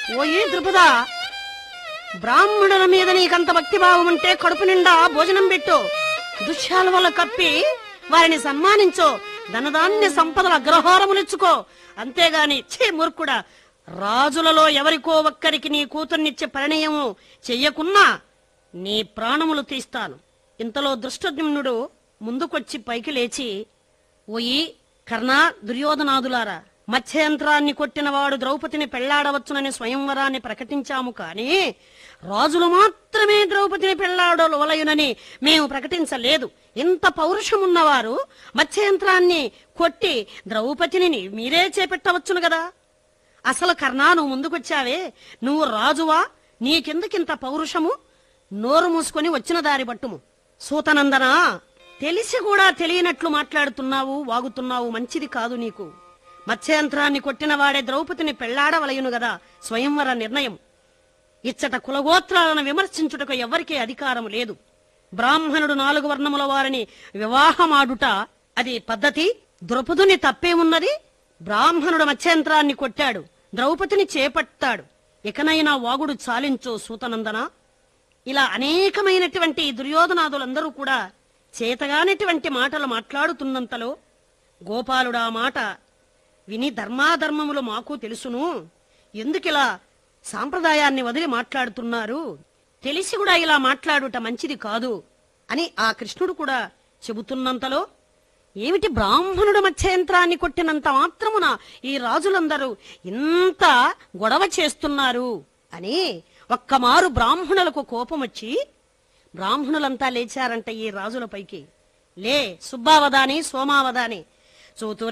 ఓయి ద్రుపద బ్రాహ్మణుల మీద నీకంత భక్తిభావం ఉంటే కడుపు నిండా భోజనం పెట్టు దుశ్శాలువలు కప్పి వారిని సన్మానించు ధనధాన్య సంపదల అగ్రహారములిచ్చుకో అంతేగాని ఛీ మూర్ఖుడా రాజులలో ఎవరికో ఒక్కరికి నీ కూతుర్నిచ్చే పరిణయము చెయ్యకున్నా నీ ప్రాణములు తీస్తాను ఇంతలో దృష్టద్యుమ్నుడు ముందుకొచ్చి పైకి లేచి ఓయి కర్ణ దుర్యోధనాదులారా మత్స్యయంత్రాన్ని కొట్టినవాడు ద్రౌపదిని పెళ్లాడవచ్చునని స్వయంవరాన్ని ప్రకటించాము కాని రాజులు మాత్రమే ద్రౌపదిని పెళ్లాడవలయునని మేము ప్రకటించలేదు ఇంత పౌరుషమున్నవారు మత్స్యయంత్రాన్ని కొట్టి ద్రౌపదిని మీరే చేపెట్టవచ్చును గదా అసలు కర్ణా నువ్వు ముందుకొచ్చావే నువ్వు రాజువా నీకెందుకింత పౌరుషము నోరు మూసుకొని వచ్చిన దారి పట్టుము సూతనందనా తెలిసి కూడా తెలియనట్లు మాట్లాడుతున్నావు వాగుతున్నావు మంచిది కాదు నీకు మత్స్యంత్రాన్ని కొట్టిన వాడే ద్రౌపదిని పెళ్లాడవలయును గదా స్వయంవర నిర్ణయం ఇచ్చట కులగోత్రాలను విమర్శించుటకు ఎవ్వరికీ అధికారం లేదు బ్రాహ్మణుడు నాలుగు వర్ణముల వారిని వివాహమాడుట అది పద్ధతి ద్రౌపదుని తప్పేమున్నది బ్రాహ్మణుడు మత్స్యంత్రాన్ని కొట్టాడు ద్రౌపదిని చేపట్టాడు ఇకనైనా వాగుడు చాలించు సూతనందన ఇలా అనేకమైనటువంటి దుర్యోధనాదులందరూ కూడా చేతగానటువంటి మాటలు మాట్లాడుతున్నంతలో గోపాలుడు ఆ మాట విని ధర్మాధర్మములు మాకు తెలుసును ఎందుకిలా సాంప్రదాయాన్ని వదిలి మాట్లాడుతున్నారు తెలిసి కూడా ఇలా మాట్లాడుట మంచిది కాదు అని ఆ కృష్ణుడు కూడా చెబుతున్నంతలో ఏమిటి బ్రాహ్మణుడు మత్స్యయంత్రాన్ని కొట్టినంత మాత్రమున ఈ రాజులందరూ ఇంత గొడవ చేస్తున్నారు అని ఒక్కమారు బ్రాహ్మణులకు కోపం వచ్చి బ్రాహ్మణులంతా లేచారంట ఈ రాజులపైకి లే సుబ్బావదాని సోమావదాని చూతూ